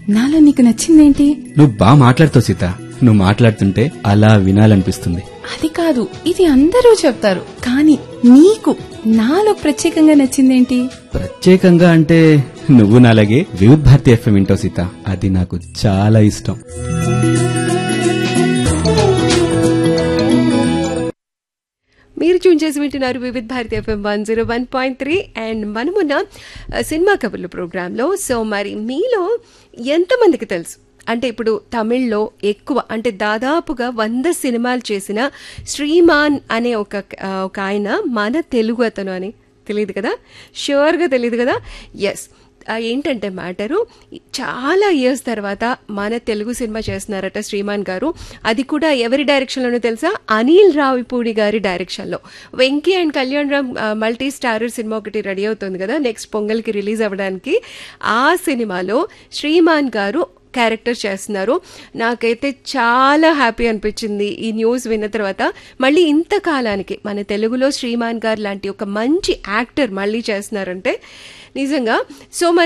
నాలో నీకు నచ్చిందేంటి నువ్వు బాగా మాట్లాడుతావు సీత నువ్వు మాట్లాడుతుంటే అలా వినాలనిపిస్తుంది అది కాదు ఇది అందరూ చెప్తారు కానీ నీకు నాలో ప్రత్యేకంగా నచ్చిందేంటి ప్రత్యేకంగా అంటే నువ్వు నాలాగే వివిధ్ భారతి ఎఫ్ఎం వింటావు సీత అది నాకు చాలా ఇష్టం మీరు ట్యూన్ చేసి వింటున్నారు Vividh Bharati FM one zero one point three and మనమున్న ఆ, సినిమా కబుర్లు ప్రోగ్రాంలో సో మరి మీలో ఎంతమందికి తెలుసు అంటే ఇప్పుడు తమిళ్లో ఎక్కువ అంటే దాదాపుగా వంద సినిమాలు చేసిన శ్రీమాన్ అనే ఒక ఆ, ఒక ఆయన మన తెలుగు అతను అని తెలియదు కదా ష్యూర్గా తెలియదు కదా ఎస్ ఏంటంటే మ్యాటరు చాలా ఇయర్స్ తర్వాత మన తెలుగు సినిమా చేస్తున్నారట శ్రీమాన్ గారు అది కూడా ఎవరి డైరెక్షన్లోనో తెలుసా అనిల్ రావిపూడి గారి డైరెక్షన్లో Venky and Kalyan Ram multi starrer సినిమా ఒకటి రెడీ అవుతుంది కదా నెక్స్ట్ పొంగల్కి రిలీజ్ అవ్వడానికి ఆ సినిమాలో శ్రీమాన్ గారు క్యారెక్టర్ చేస్తున్నారు నాకైతే చాలా హ్యాపీ అనిపించింది ఈ న్యూస్ విన్న తర్వాత మళ్ళీ ఇంతకాలానికి మన తెలుగులో శ్రీమాన్ గారు లాంటి ఒక మంచి యాక్టర్ మళ్ళీ చేస్తున్నారంటే నిజంగా సో మరి